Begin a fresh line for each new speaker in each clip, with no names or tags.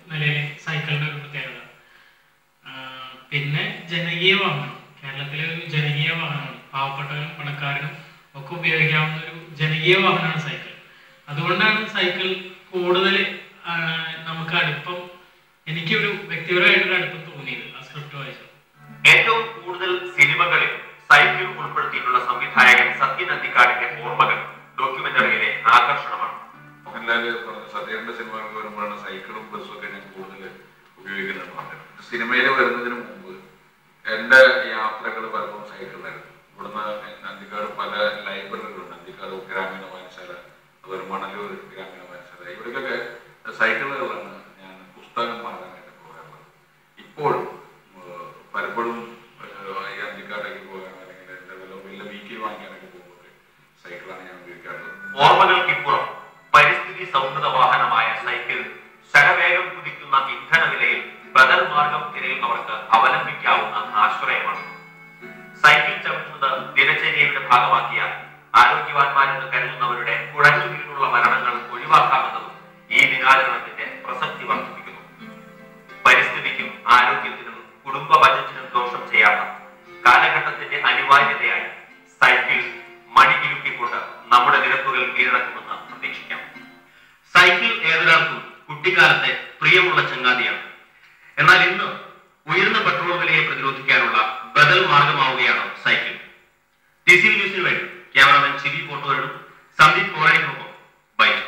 നിലയിൽ സൈക്കിളിന്റെ ഒരു പ്രത്യേകത ആ, പിന്നെ ജനകീയ വാഹനം കേരളത്തിലെ ഒരു ജനകീയ വാഹനമാണ് പാവപ്പെട്ടവരും പണക്കാരനും ഒക്കെ ഉപയോഗിക്കാവുന്ന ഒരു ജനകീയ വാഹനമാണ് സൈക്കിൾ അതുകൊണ്ടാണ് സൈക്കിൾ കൂടുതൽ ആ, നമുക്ക് അടുപ്പം എനിക്കൊരു വ്യക്തിപരമായിട്ടൊരു അടുപ്പം തോന്നിയത് ആ സ്ക്രിപ്റ്റ് വായിച്ചത്
ഏറ്റവും കൂടുതൽ സിനിമകളിൽ സൈക്കിൾ ഉൾപ്പെടുത്തിയിട്ടുള്ള സംവിധായകൻ സത്യൻ അന്തിക്കാടിന്റെ ഓർമ്മകൾ ഡോക്യുമെന്ററിയിലെ ആകർഷണമാണ്
മോഹൻലാല് പറഞ്ഞ സത്യേന്ദ്ര സിനിമകൾ വരുമ്പോഴാണ് സൈക്കിളും ബസ്സും ഒക്കെ ഞാൻ കൂടുതൽ ഉപയോഗിക്കുന്നത് പറഞ്ഞത് സിനിമയിൽ വരുന്നതിന് മുമ്പ് എൻ്റെ യാത്രകൾ പലപ്പോഴും സൈക്കിളിലായിരുന്നു ഇവിടുന്ന് നന്ദിക്കാട് പല ലൈബ്രറികളുണ്ട് നന്ദിക്കാട് ഗ്രാമീണ വായനശാല അതുപോലെ മണലൂർ ഗ്രാമീണ വായനശാല ഇവിടേക്കൊക്കെ സൈക്കിളുകളാണ് ഞാൻ പുസ്തകം വാങ്ങാനായിട്ട് പോകാറുള്ളത് ഇപ്പോഴും ഏഹ്, പലപ്പോഴും ഏഹ്, ഈ അന്തിക്കാട്ടേക്ക് പോകാൻ അല്ലെങ്കിൽ എൻ്റെ വല്ല വലിയ വീക്കിൽ വാങ്ങിക്കാനൊക്കെ പോകുമ്പോൾ സൈക്കിളാണ് ഞാൻ ഉപയോഗിക്കാറുള്ളത്
ഓർമ്മകൾക്കിപ്പുറം പരിസ്ഥിതി സൗഹൃദ വാഹനമായ സൈക്കിൾ ശരവേഗം കുതിക്കുന്ന ഇന്ധന വിലയിൽ ബദൽ മാർഗം തിരയുന്നവർക്ക് അവലംബിക്കാവുന്ന ആശ്രയമാണ് സൈക്കിൾ ചവിട്ടുന്നത് ദിനചര്യയുടെ ഭാഗമാക്കിയാൽ ആരോഗ്യവാന്മാരെന്ന് കരുതുന്നവരുടെ കുഴഞ്ഞു വീണുള്ള മരണങ്ങൾ ഒഴിവാക്കാമെന്നതും ഈ ദിനാചരണത്തിന്റെ പ്രസക്തി വർദ്ധിപ്പിക്കുന്നു പരിസ്ഥിതിക്കും ആരോഗ്യത്തിനും കുടുംബ ബജറ്റിനും ദോഷം ചെയ്യാത്ത കാലഘട്ടത്തിന്റെ അനിവാര്യതയായി സൈക്കിൾ മണികിലുക്കിക്കൊണ്ട് നമ്മുടെ നിരത്തുകൾ കീഴടക്കുമെന്ന് പ്രതീക്ഷിക്കാം സൈക്കിൾ ഏതൊരാൾക്കും കുട്ടിക്കാലത്തെ പ്രിയമുള്ള ചങ്ങാതിയാണ് എന്നാൽ ഇന്ന് ഉയർന്ന പെട്രോൾ വിലയെ പ്രതിരോധിക്കാനുള്ള ബദൽ മാർഗമാവുകയാണ് സൈക്കിൾ ടി സി ന്യൂസിന് വേണ്ടി ക്യാമറമാൻ ചിവി ഫോട്ടോയിടും സന്ദീപ് കോഴയ്ക്കൊപ്പം ബൈറ്റ്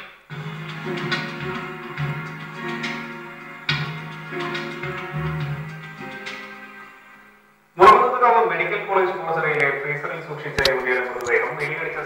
മുളകുന്നതുകാവ് മെഡിക്കൽ കോളേജ് മോർച്ചറിയിലെ ഫ്രീസറിൽ സൂക്ഷിച്ച യുവതിയുടെ മൃതദേഹം വെള്ളിയാഴ്ച